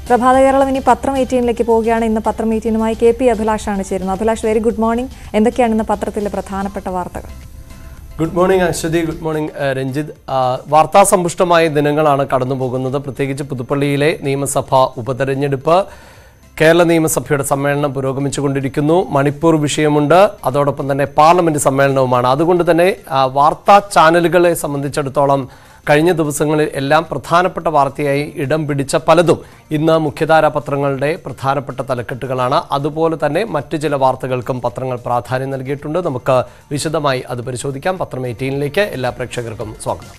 പ്രഭാത കേരളം ഇനി പത്രം എയ്റ്റീനിലേക്ക് പോവുകയാണ് ഇന്ന് പത്രം എയ്റ്റീനുമായി കെ പി അഭിലാഷാണ് ചേരുന്നത് അഭിലാഷ് വെരി ഗുഡ് മോർണിംഗ് എന്തൊക്കെയാണ് ഇന്ന് പത്രത്തിലെ പ്രധാനപ്പെട്ട വാർത്തകൾ good morning Aswathi good morning ഏഹ്, രഞ്ജിത്ത് ആ, വാർത്താസമ്പുഷ്ടമായ ദിനങ്ങളാണ് കടന്നു പോകുന്നത് പ്രത്യേകിച്ച് പുതുപ്പള്ളിയിലെ നിയമസഭാ ഉപതെരഞ്ഞെടുപ്പ് കേരള നിയമസഭയുടെ സമ്മേളനം പുരോഗമിച്ചുകൊണ്ടിരിക്കുന്നു മണിപ്പൂർ വിഷയമുണ്ട് അതോടൊപ്പം തന്നെ പാർലമെന്റ് സമ്മേളനവുമാണ് അതുകൊണ്ട് തന്നെ ആ, വാർത്താ ചാനലുകളെ സംബന്ധിച്ചിടത്തോളം കഴിഞ്ഞ ദിവസങ്ങളിൽ എല്ലാം പ്രധാനപ്പെട്ട വാർത്തയായി ഇടം പിടിച്ച പലതും ഇന്ന് മുഖ്യധാരാ പത്രങ്ങളുടെ പ്രധാനപ്പെട്ട തലക്കെട്ടുകളാണ് അതുപോലെ തന്നെ മറ്റു ചില വാർത്തകൾക്കും പത്രങ്ങൾ പ്രാധാന്യം നൽകിയിട്ടുണ്ട് നമുക്ക് വിശദമായി അത് പരിശോധിക്കാം പത്രം എയ്റ്റീനിലേക്ക് എല്ലാ പ്രേക്ഷകർക്കും സ്വാഗതം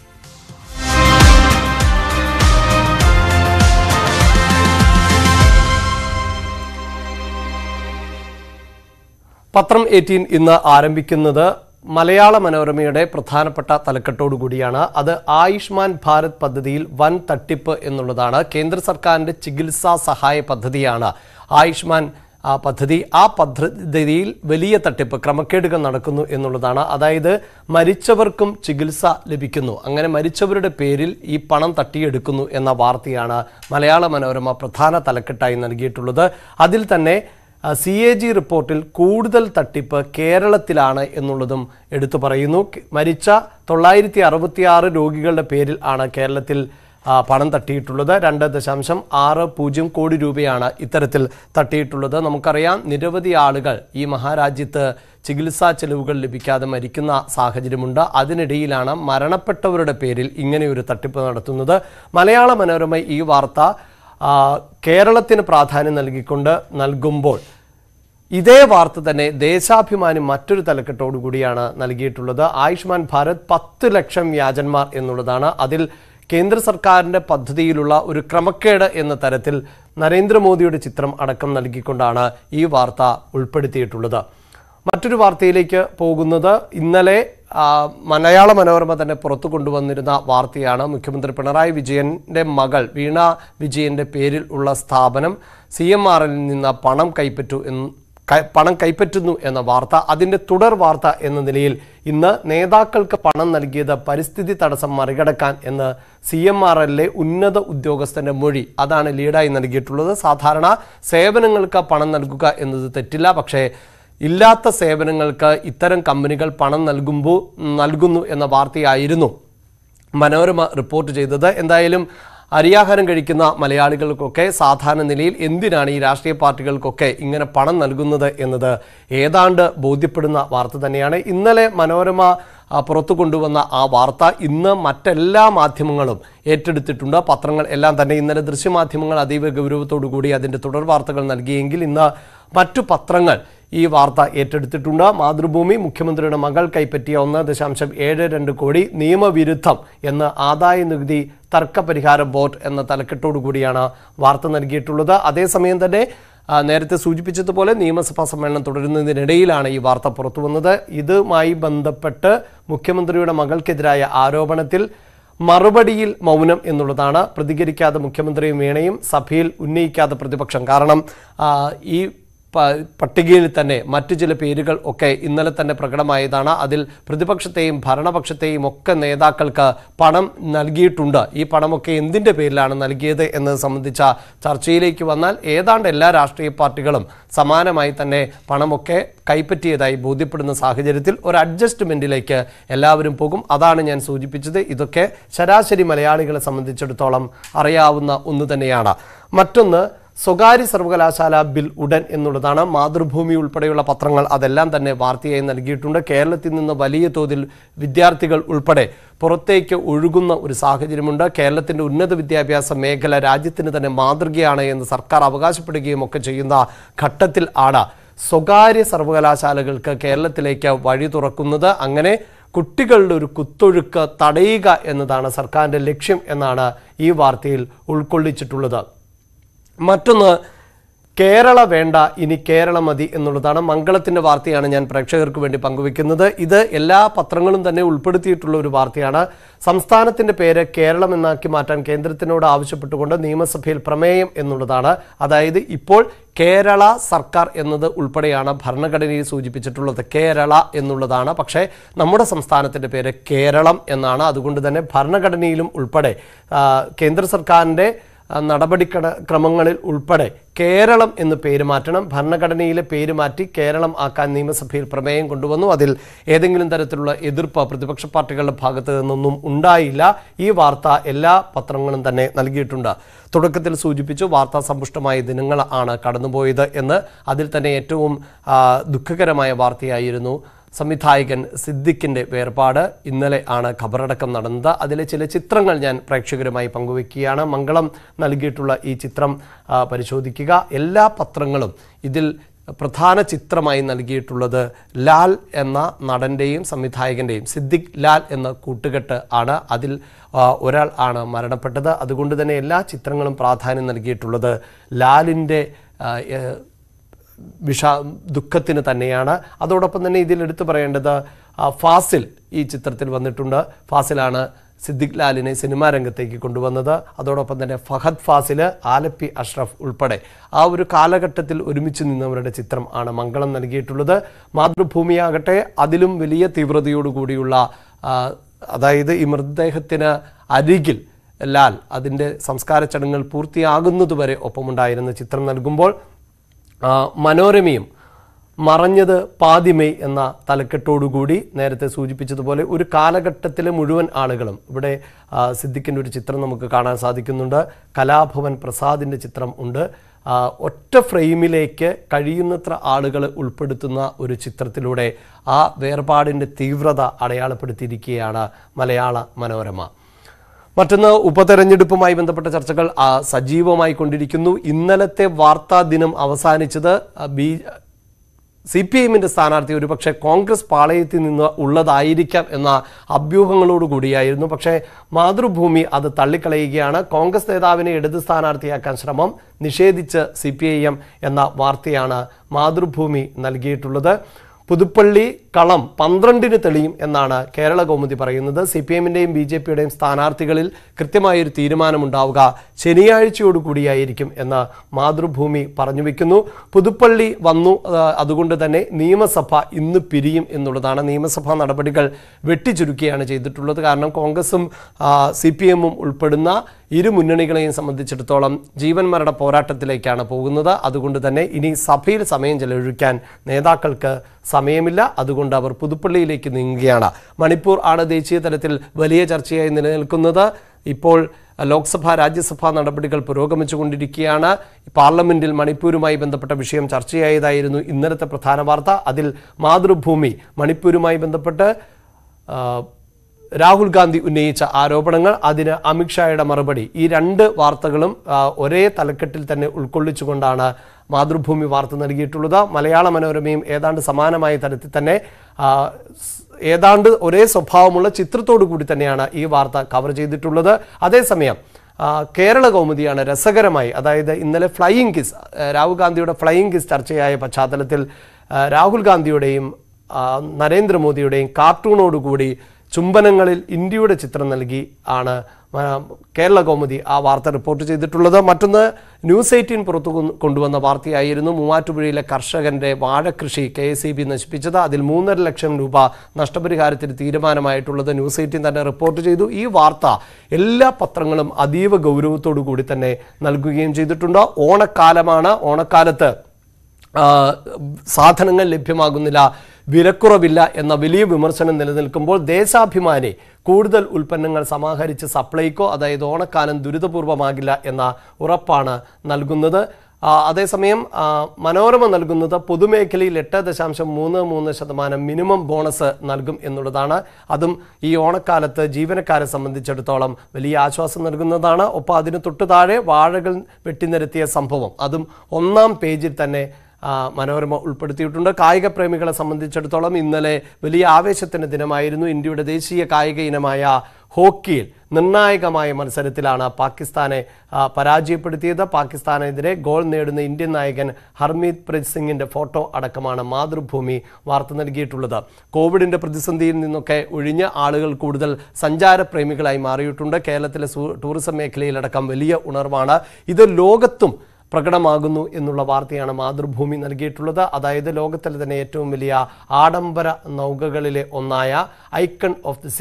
പത്രം എയ്റ്റീൻ ഇന്ന് ആരംഭിക്കുന്നത് മലയാള മനോരമയുടെ പ്രധാനപ്പെട്ട തലക്കെട്ടോടുകൂടിയാണ് അത് ആയുഷ്മാൻ ഭാരത് പദ്ധതിയിൽ വൻ തട്ടിപ്പ് എന്നുള്ളതാണ് കേന്ദ്ര സർക്കാരിന്റെ ചികിത്സാ സഹായ പദ്ധതിയാണ് ആയുഷ്മാൻ ആ പദ്ധതി ആ പദ്ധതിയിൽ വലിയ തട്ടിപ്പ് ക്രമക്കേടുകൾ നടക്കുന്നു എന്നുള്ളതാണ് അതായത് മരിച്ചവർക്കും ചികിത്സ ലഭിക്കുന്നു അങ്ങനെ മരിച്ചവരുടെ പേരിൽ ഈ പണം തട്ടിയെടുക്കുന്നു എന്ന വാർത്തയാണ് മലയാള മനോരമ പ്രധാന തലക്കെട്ടായി നൽകിയിട്ടുള്ളത് അതിൽ തന്നെ സി എ ജി റിപ്പോർട്ടിൽ കൂടുതൽ തട്ടിപ്പ് കേരളത്തിലാണ് എന്നുള്ളതും എടുത്തു പറയുന്നു കെ- മരിച്ച തൊള്ളായിരത്തി അറുപത്തിയാറ് രോഗികളുടെ പേരിൽ ആണ് കേരളത്തിൽ ആ, പണം തട്ടിയിട്ടുള്ളത് രണ്ട് ദശാംശം ആറ് പൂജ്യം കോടി രൂപയാണ് ഇത്തരത്തിൽ തട്ടിയിട്ടുള്ളത് നമുക്കറിയാം നിരവധി ആളുകൾ ഈ മഹാരാജ്യത്ത് ചികിത്സാ ചെലവുകൾ ലഭിക്കാതെ മരിക്കുന്ന സാഹചര്യമുണ്ട് അതിനിടയിലാണ് മരണപ്പെട്ടവരുടെ പേരിൽ ഇങ്ങനെയൊരു തട്ടിപ്പ് നടത്തുന്നത് മലയാള മനോരമ ഈ വാർത്ത ആ, കേരളത്തിന് പ്രാധാന്യം നൽകിക്കൊണ്ട് നൽകുമ്പോൾ ഇതേ വാർത്ത തന്നെ ദേശാഭിമാനി മറ്റൊരു തലക്കെട്ടോടു കൂടിയാണ് നൽകിയിട്ടുള്ളത് ആയുഷ്മാൻ ഭാരത് പത്ത് ലക്ഷം വ്യാജന്മാർ എന്നുള്ളതാണ് അതിൽ കേന്ദ്ര സർക്കാരിൻ്റെ പദ്ധതിയിലുള്ള ഒരു ക്രമക്കേട് എന്ന തരത്തിൽ നരേന്ദ്രമോദിയുടെ ചിത്രം അടക്കം നൽകിക്കൊണ്ടാണ് ഈ വാർത്ത ഉൾപ്പെടുത്തിയിട്ടുള്ളത് മറ്റൊരു വാർത്തയിലേക്ക് പോകുന്നത് ഇന്നലെ ആ, മലയാള മനോരമ തന്നെ പുറത്തു കൊണ്ടുവന്നിരുന്ന വാർത്തയാണ് മുഖ്യമന്ത്രി പിണറായി വിജയന്റെ മകൾ വീണ വിജയന്റെ പേരിൽ ഉള്ള സ്ഥാപനം സി എം ആർ എല്ലിൽ നിന്ന് പണം കൈപ്പറ്റു എന്ന് ക- പണം കൈപ്പറ്റുന്നു എന്ന വാർത്ത അതിന്റെ തുടർ വാർത്ത എന്ന നിലയിൽ ഇന്ന് നേതാക്കൾക്ക് പണം നൽകിയത് പരിസ്ഥിതി തടസ്സം മറികടക്കാൻ എന്ന് സി എം ആർ എല്ലിലെ ഉന്നത ഉദ്യോഗസ്ഥന്റെ മൊഴി അതാണ് ലീഡായി നൽകിയിട്ടുള്ളത് സാധാരണ സേവനങ്ങൾക്ക് പണം നൽകുക എന്നത് തെറ്റില്ല പക്ഷേ ഇല്ലാത്ത സേവനങ്ങൾക്ക് ഇത്തരം കമ്പനികൾ പണം നൽകുമ്പോൾ നൽകുന്നു എന്ന വാർത്തയായിരുന്നു മനോരമ റിപ്പോർട്ട് ചെയ്തത് എന്തായാലും അരിയാഹാരം കഴിക്കുന്ന മലയാളികൾക്കൊക്കെ സാധാരണ നിലയിൽ എന്തിനാണ് ഈ രാഷ്ട്രീയ പാർട്ടികൾക്കൊക്കെ ഇങ്ങനെ പണം നൽകുന്നത് എന്നത് ഏതാണ്ട് ബോധ്യപ്പെടുന്ന വാർത്ത തന്നെയാണ് ഇന്നലെ മനോരമ ആ, പുറത്തു കൊണ്ടുവന്ന ആ വാർത്ത ഇന്ന് മറ്റെല്ലാ മാധ്യമങ്ങളും ഏറ്റെടുത്തിട്ടുണ്ട് പത്രങ്ങൾ എല്ലാം തന്നെ ഇന്നലെ ദൃശ്യമാധ്യമങ്ങൾ അതീവ ഗൗരവത്തോടു കൂടി അതിൻ്റെ തുടർ വാർത്തകൾ നൽകിയെങ്കിൽ ഇന്ന് മറ്റു പത്രങ്ങൾ ഈ വാർത്ത ഏറ്റെടുത്തിട്ടുണ്ട് മാതൃഭൂമി മുഖ്യമന്ത്രിയുടെ മകൾ കൈപ്പറ്റിയ ഒന്ന് ദശാംശം ഏഴ് രണ്ട് കോടി നിയമവിരുദ്ധം എന്ന് ആദായ നികുതി തർക്ക പരിഹാര ബോർഡ് എന്ന തലക്കെട്ടോടു കൂടിയാണ് വാർത്ത നൽകിയിട്ടുള്ളത് അതേസമയം തന്നെ ആ, നേരത്തെ സൂചിപ്പിച്ചതുപോലെ നിയമസഭാ സമ്മേളനം തുടരുന്നതിനിടയിലാണ് ഈ വാർത്ത പുറത്തു വന്നത് ഇതുമായി ബന്ധപ്പെട്ട് മുഖ്യമന്ത്രിയുടെ മകൾക്കെതിരായ ആരോപണത്തിൽ മറുപടിയിൽ മൗനം എന്നുള്ളതാണ് പ്രതികരിക്കാതെ മുഖ്യമന്ത്രിയും വീണയും സഭയിൽ ഉന്നയിക്കാതെ പ്രതിപക്ഷം കാരണം ആ, ഈ പ- പട്ടികയിൽ തന്നെ മറ്റു ചില പേരുകൾ ഒക്കെ ഇന്നലെ തന്നെ പ്രകടമായതാണ് അതിൽ പ്രതിപക്ഷത്തെയും ഭരണപക്ഷത്തെയും ഒക്കെ നേതാക്കൾക്ക് പണം നൽകിയിട്ടുണ്ട് ഈ പണമൊക്കെ എന്തിൻ്റെ പേരിലാണ് നൽകിയത് എന്നത് സംബന്ധിച്ച ചർച്ചയിലേക്ക് വന്നാൽ ഏതാണ്ട് എല്ലാ രാഷ്ട്രീയ പാർട്ടികളും സമാനമായി തന്നെ പണമൊക്കെ കൈപ്പറ്റിയതായി ബോധ്യപ്പെടുന്ന സാഹചര്യത്തിൽ ഒരു അഡ്ജസ്റ്റ്മെന്റിലേക്ക് എല്ലാവരും പോകും അതാണ് ഞാൻ സൂചിപ്പിച്ചത് ഇതൊക്കെ ശരാശരി മലയാളികളെ സംബന്ധിച്ചിടത്തോളം അറിയാവുന്ന ഒന്ന് തന്നെയാണ് മറ്റൊന്ന് സ്വകാര്യ സർവകലാശാല ബിൽ ഉടൻ എന്നുള്ളതാണ് മാതൃഭൂമി ഉൾപ്പെടെയുള്ള പത്രങ്ങൾ അതെല്ലാം തന്നെ വാർത്തയായി നൽകിയിട്ടുണ്ട് കേരളത്തിൽ നിന്ന് വലിയ തോതിൽ വിദ്യാർത്ഥികൾ ഉൾപ്പെടെ പുറത്തേക്ക് ഒഴുകുന്ന ഒരു സാഹചര്യമുണ്ട് കേരളത്തിൻ്റെ ഉന്നത വിദ്യാഭ്യാസ മേഖല രാജ്യത്തിന് തന്നെ മാതൃകയാണ് എന്ന് സർക്കാർ അവകാശപ്പെടുകയും ഒക്കെ ചെയ്യുന്ന ഘട്ടത്തിൽ ആണ് സ്വകാര്യ സർവകലാശാലകൾക്ക് കേരളത്തിലേക്ക് വഴി തുറക്കുന്നത് അങ്ങനെ കുട്ടികളുടെ ഒരു കുത്തൊഴുക്ക് തടയുക എന്നതാണ് സർക്കാരിൻ്റെ ലക്ഷ്യം എന്നാണ് ഈ വാർത്തയിൽ ഉൾക്കൊള്ളിച്ചിട്ടുള്ളത് മറ്റൊന്ന് കേരള വേണ്ട ഇനി കേരള മതി എന്നുള്ളതാണ് മംഗളത്തിന്റെ വാർത്തയാണ് ഞാൻ പ്രേക്ഷകർക്ക് വേണ്ടി പങ്കുവെക്കുന്നത് ഇത് എല്ലാ പത്രങ്ങളും തന്നെ ഉൾപ്പെടുത്തിയിട്ടുള്ള ഒരു വാർത്തയാണ് സംസ്ഥാനത്തിന്റെ പേര് കേരളം എന്നാക്കി മാറ്റാൻ കേന്ദ്രത്തിനോട് ആവശ്യപ്പെട്ടുകൊണ്ട് നിയമസഭയിൽ പ്രമേയം എന്നുള്ളതാണ് അതായത് ഇപ്പോൾ കേരള സർക്കാർ എന്നത് ഉൾപ്പെടെയാണ് ഭരണഘടനയിൽ സൂചിപ്പിച്ചിട്ടുള്ളത് കേരള എന്നുള്ളതാണ് പക്ഷേ നമ്മുടെ സംസ്ഥാനത്തിന്റെ പേര് കേരളം എന്നാണ് അതുകൊണ്ട് തന്നെ ഭരണഘടനയിലും ഉൾപ്പെടെ ആ, കേന്ദ്ര സർക്കാരിന്റെ ആ, നടപടിക്രമ ക്രമങ്ങളിൽ ഉൾപ്പെടെ കേരളം എന്ന് പേര് മാറ്റണം ഭരണഘടനയിലെ പേര് മാറ്റി കേരളം ആക്കാൻ നിയമസഭയിൽ പ്രമേയം കൊണ്ടുവന്നു അതിൽ ഏതെങ്കിലും തരത്തിലുള്ള എതിർപ്പ് പ്രതിപക്ഷ പാർട്ടികളുടെ ഭാഗത്ത് നിന്നൊന്നും ഉണ്ടായില്ല ഈ വാർത്ത എല്ലാ പത്രങ്ങളും തന്നെ നൽകിയിട്ടുണ്ട് തുടക്കത്തിൽ സൂചിപ്പിച്ചു വാർത്താ സമ്പുഷ്ടമായ ദിനങ്ങൾ ആണ് കടന്നുപോയത് എന്ന് അതിൽ തന്നെ ഏറ്റവും ആ, ദുഃഖകരമായ വാർത്തയായിരുന്നു സംവിധായകൻ സിദ്ദിഖിൻ്റെ വേർപാട് ഇന്നലെ ആണ് ഖബറടക്കം നടന്നത് അതിലെ ചില ചിത്രങ്ങൾ ഞാൻ പ്രേക്ഷകരുമായി പങ്കുവെക്കുകയാണ് മംഗളം നൽകിയിട്ടുള്ള ഈ ചിത്രം ആ, പരിശോധിക്കുക എല്ലാ പത്രങ്ങളും ഇതിൽ പ്രധാന ചിത്രമായി നൽകിയിട്ടുള്ളത് ലാൽ എന്ന നടൻ്റെയും സംവിധായകൻ്റെയും സിദ്ദിഖ് ലാൽ എന്ന കൂട്ടുകെട്ട് ആണ് അതിൽ ആ, ഒരാൾ ആണ് മരണപ്പെട്ടത് അതുകൊണ്ട് തന്നെ എല്ലാ ചിത്രങ്ങളും പ്രാധാന്യം നൽകിയിട്ടുള്ളത് ലാലിൻ്റെ ആ, ഏ, വിഷ ദുഃഖത്തിന് തന്നെയാണ് അതോടൊപ്പം തന്നെ ഇതിൽ എടുത്തു പറയേണ്ടത് ആ, ഫാസിൽ ഈ ചിത്രത്തിൽ വന്നിട്ടുണ്ട് ഫാസിലാണ് സിദ്ദിഖ് ലാലിനെ സിനിമാ രംഗത്തേക്ക് കൊണ്ടുവന്നത് അതോടൊപ്പം തന്നെ ഫഹദ് ഫാസിൽ ആലപ്പി അഷ്റഫ് ഉൾപ്പെടെ ആ ഒരു കാലഘട്ടത്തിൽ ഒരുമിച്ച് നിന്നവരുടെ ചിത്രം ആണ് മംഗളം നൽകിയിട്ടുള്ളത് മാതൃഭൂമിയാകട്ടെ അതിലും വലിയ തീവ്രതയോടുകൂടിയുള്ള ആ, അതായത് ഈ മൃതദേഹത്തിന് അരികിൽ ലാൽ അതിൻ്റെ സംസ്കാര ചടങ്ങുകൾ പൂർത്തിയാകുന്നതുവരെ ഒപ്പമുണ്ടായിരുന്ന ചിത്രം നൽകുമ്പോൾ ആ, മനോരമയും മറഞ്ഞത് പാതിമേയ് എന്ന തലക്കെട്ടോടുകൂടി നേരത്തെ സൂചിപ്പിച്ചതുപോലെ ഒരു കാലഘട്ടത്തിലെ മുഴുവൻ ആളുകളും ഇവിടെ ആ, സിദ്ദിഖിൻ്റെ ഒരു ചിത്രം നമുക്ക് കാണാൻ സാധിക്കുന്നുണ്ട് കലാഭവൻ പ്രസാദിൻ്റെ ചിത്രം ഉണ്ട് ആ, ഒറ്റ ഫ്രെയിമിലേക്ക് കഴിയുന്നത്ര ആളുകൾ ഉൾപ്പെടുത്തുന്ന ഒരു ചിത്രത്തിലൂടെ ആ വേർപാടിൻ്റെ തീവ്രത അടയാളപ്പെടുത്തിയിരിക്കുകയാണ് മലയാള മനോരമ മറ്റൊന്ന് ഉപതെരഞ്ഞെടുപ്പുമായി ബന്ധപ്പെട്ട ചർച്ചകൾ ആ, സജീവമായി കൊണ്ടിരിക്കുന്നു ഇന്നലത്തെ വാർത്താ ദിനം അവസാനിച്ചത് ആ, ബി സി പി എമ്മിൻ്റെ സ്ഥാനാർത്ഥി ഒരുപക്ഷെ കോൺഗ്രസ് പാളയത്തിൽ നിന്ന് ഉള്ളതായിരിക്കാം എന്ന അഭ്യൂഹങ്ങളോടുകൂടിയായിരുന്നു പക്ഷേ മാതൃഭൂമി അത് തള്ളിക്കളയുകയാണ് കോൺഗ്രസ് നേതാവിനെ ഇടത് സ്ഥാനാർത്ഥിയാക്കാൻ ശ്രമം നിഷേധിച്ച് സി എന്ന വാർത്തയാണ് മാതൃഭൂമി നൽകിയിട്ടുള്ളത് പുതുപ്പള്ളി കളം പന്ത്രണ്ടിന് തെളിയും എന്നാണ് കേരള കൗമുദി പറയുന്നത് സി പി എമ്മിൻ്റെയും ബി ജെ പിയുടെയും സ്ഥാനാർത്ഥികളിൽ കൃത്യമായൊരു തീരുമാനമുണ്ടാവുക ശനിയാഴ്ചയോടുകൂടിയായിരിക്കും എന്ന് മാതൃഭൂമി പറഞ്ഞു വെക്കുന്നു പുതുപ്പള്ളി വന്നു ആ, അതുകൊണ്ട് തന്നെ നിയമസഭ ഇന്ന് പിരിയും എന്നുള്ളതാണ് നിയമസഭാ നടപടികൾ വെട്ടിച്ചുരുക്കുകയാണ് ചെയ്തിട്ടുള്ളത് കാരണം കോൺഗ്രസും സി പി എമ്മും ഉൾപ്പെടുന്ന ഇരു മുന്നണികളെയും സംബന്ധിച്ചിടത്തോളം ജീവൻ മരണ പോരാട്ടത്തിലേക്കാണ് പോകുന്നത് അതുകൊണ്ട് തന്നെ ഇനി സഭയിൽ സമയം ചെലവഴിക്കാൻ നേതാക്കൾക്ക് സമയമില്ല അതുകൊണ്ട് അവർ പുതുപ്പള്ളിയിലേക്ക് നീങ്ങുകയാണ് മണിപ്പൂർ ആണ് ദേശീയ തലത്തിൽ വലിയ ചർച്ചയായി നിലനിൽക്കുന്നത് ഇപ്പോൾ ലോക്സഭ രാജ്യസഭാ നടപടികൾ പുരോഗമിച്ചുകൊണ്ടിരിക്കുകയാണ് പാർലമെന്റിൽ മണിപ്പൂരുമായി ബന്ധപ്പെട്ട വിഷയം ചർച്ചയായതായിരുന്നു ഇന്നലത്തെ പ്രധാന വാർത്ത അതിൽ മാതൃഭൂമി മണിപ്പൂരുമായി ബന്ധപ്പെട്ട് ആ, രാഹുൽ ഗാന്ധി ഉന്നയിച്ച ആരോപണങ്ങൾ അതിന് അമിത്ഷായുടെ മറുപടി ഈ രണ്ട് വാർത്തകളും ആ, ഒരേ തലക്കെട്ടിൽ തന്നെ ഉൾക്കൊള്ളിച്ചുകൊണ്ടാണ് മാതൃഭൂമി വാർത്ത നൽകിയിട്ടുള്ളത് മലയാള മനോരമയും ഏതാണ്ട് സമാനമായ തരത്തിൽ തന്നെ ആ, സ്- ഏതാണ്ട് ഒരേ സ്വഭാവമുള്ള ചിത്രത്തോടു കൂടി തന്നെയാണ് ഈ വാർത്ത കവർ ചെയ്തിട്ടുള്ളത് അതേസമയം ആ, കേരള കൗമുദിയാണ് രസകരമായി അതായത് ഇന്നലെ ഫ്ലൈയിങ് കിസ് ആ, രാഹുൽ ഗാന്ധിയുടെ ഫ്ലൈയിങ് കിസ് ചർച്ചയായ പശ്ചാത്തലത്തിൽ ആ, രാഹുൽ ഗാന്ധിയുടെയും ആ, നരേന്ദ്രമോദിയുടെയും കാർട്ടൂണോടുകൂടി ചുംബനങ്ങളിൽ ഇന്ത്യയുടെ ചിത്രം നൽകി ആണ് ആ, കേരള കൗമുദി ആ വാർത്ത റിപ്പോർട്ട് ചെയ്തിട്ടുള്ളത് മറ്റൊന്ന് ന്യൂസ് എയ്റ്റീൻ പുറത്തു കൊ- കൊണ്ടുവന്ന വാർത്തയായിരുന്നു മൂവാറ്റുപുഴയിലെ കർഷകന്റെ വാഴകൃഷി കെ എസ് ഇ ബി നശിപ്പിച്ചത് അതിൽ മൂന്നര ലക്ഷം രൂപ നഷ്ടപരിഹാരത്തിന് തീരുമാനമായിട്ടുള്ളത് ന്യൂസ് എയ്റ്റീൻ തന്നെ റിപ്പോർട്ട് ചെയ്തു ഈ വാർത്ത എല്ലാ പത്രങ്ങളും അതീവ ഗൗരവത്തോടു കൂടി തന്നെ നൽകുകയും ചെയ്തിട്ടുണ്ട് ഓണക്കാലമാണ് ഓണക്കാലത്ത് ആ, സാധനങ്ങൾ ലഭ്യമാകുന്നില്ല വിലക്കുറവില്ല എന്ന വലിയ വിമർശനം നിലനിൽക്കുമ്പോൾ ദേശാഭിമാനി കൂടുതൽ ഉൽപ്പന്നങ്ങൾ സമാഹരിച്ച് സപ്ലൈകോ അതായത് ഓണക്കാലം ദുരിതപൂർവമാകില്ല എന്ന ഉറപ്പാണ് നൽകുന്നത് ആ, അതേസമയം ആ, മനോരമ നൽകുന്നത് പൊതുമേഖലയിൽ എട്ട് ദശാംശം മൂന്ന് മൂന്ന് ശതമാനം മിനിമം ബോണസ് നൽകും എന്നുള്ളതാണ് അതും ഈ ഓണക്കാലത്ത് ജീവനക്കാരെ സംബന്ധിച്ചിടത്തോളം വലിയ ആശ്വാസം നൽകുന്നതാണ് ഒപ്പം അതിന് തൊട്ടു താഴെ വാഴകൾ വെട്ടിനിരത്തിയ സംഭവം അതും ഒന്നാം പേജിൽ തന്നെ ആ, മനോരമ ഉൾപ്പെടുത്തിയിട്ടുണ്ട് കായിക പ്രേമികളെ സംബന്ധിച്ചിടത്തോളം ഇന്നലെ വലിയ ആവേശത്തിൻ്റെ ദിനമായിരുന്നു ഇന്ത്യയുടെ ദേശീയ കായിക ഇനമായ ഹോക്കിയിൽ നിർണായകമായ മത്സരത്തിലാണ് പാകിസ്ഥാനെ ആ, പരാജയപ്പെടുത്തിയത് പാകിസ്ഥാനെതിരെ ഗോൾ നേടുന്ന ഇന്ത്യൻ നായകൻ ഹർമീത് പ്രീത് സിംഗിന്റെ ഫോട്ടോ അടക്കമാണ് മാതൃഭൂമി വാർത്ത നൽകിയിട്ടുള്ളത് കോവിഡിന്റെ പ്രതിസന്ധിയിൽ നിന്നൊക്കെ ഒഴിഞ്ഞ് ആളുകൾ കൂടുതൽ സഞ്ചാരപ്രേമികളായി മാറിയിട്ടുണ്ട് കേരളത്തിലെ സു- ടൂറിസം മേഖലയിലടക്കം വലിയ ഉണർവാണ് ഇത് ലോകത്തും പ്രകടമാകുന്നു എന്നുള്ള വാർത്തയാണ് മാതൃഭൂമി നൽകിയിട്ടുള്ളത് അതായത് ലോകത്തിലെ തന്നെ ഏറ്റവും വലിയ ആഡംബര നൗകകളിലെ ഒന്നായ ഐക്കൺ ഓഫ് ദി സീസ്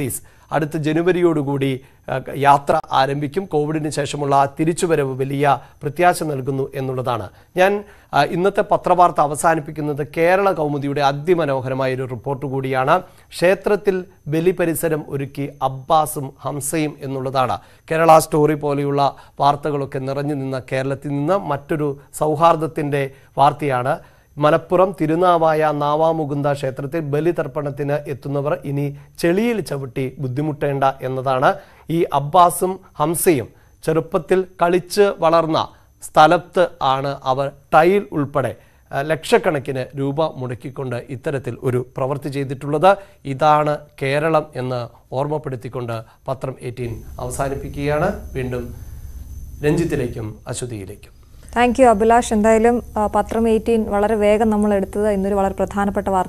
അടുത്ത ജനുവരിയോടുകൂടി ആ, യാത്ര ആരംഭിക്കും കോവിഡിന് ശേഷമുള്ള ആ തിരിച്ചുവരവ് വലിയ പ്രത്യാശ നൽകുന്നു എന്നുള്ളതാണ് ഞാൻ ആ, ഇന്നത്തെ പത്രവാർത്ത അവസാനിപ്പിക്കുന്നത് കേരള കൗമുദിയുടെ അതിമനോഹരമായ ഒരു റിപ്പോർട്ട് കൂടിയാണ് ക്ഷേത്രത്തിൽ ബലി പരിസരം ഒരുക്കി അബ്ബാസും ഹംസയും എന്നുള്ളതാണ് കേരള സ്റ്റോറി പോലെയുള്ള വാർത്തകളൊക്കെ നിറഞ്ഞു നിന്ന കേരളത്തിൽ നിന്ന് മറ്റൊരു സൗഹാർദ്ദത്തിൻ്റെ വാർത്തയാണ് മലപ്പുറം തിരുനാവായ നാവാമുകുന്ദ ക്ഷേത്രത്തിൽ ബലിതർപ്പണത്തിന് എത്തുന്നവർ ഇനി ചെളിയിൽ ചവിട്ടി ബുദ്ധിമുട്ടേണ്ട എന്നതാണ് ഈ അബ്ബാസും ഹംസയും ചെറുപ്പത്തിൽ കളിച്ച് വളർന്ന സ്ഥലത്ത് ആണ് അവർ ടൈൽ ഉൾപ്പെടെ ആ, ലക്ഷക്കണക്കിന് രൂപ മുടക്കിക്കൊണ്ട് ഇത്തരത്തിൽ ഒരു പ്രവൃത്തി ചെയ്തിട്ടുള്ളത് ഇതാണ് കേരളം എന്ന് ഓർമ്മപ്പെടുത്തിക്കൊണ്ട് പത്രം എയ്റ്റീൻ അവസാനിപ്പിക്കുകയാണ് വീണ്ടും രഞ്ജിത്തിലേക്കും അശ്വതിയിലേക്കും താങ്ക് യു അഭിലാഷ് എന്തായാലും ആ, പത്രം എയ്റ്റീൻ വളരെ വേഗം നമ്മൾ എടുത്തത് ഇന്നൊരു വളരെ പ്രധാനപ്പെട്ട വാർത്ത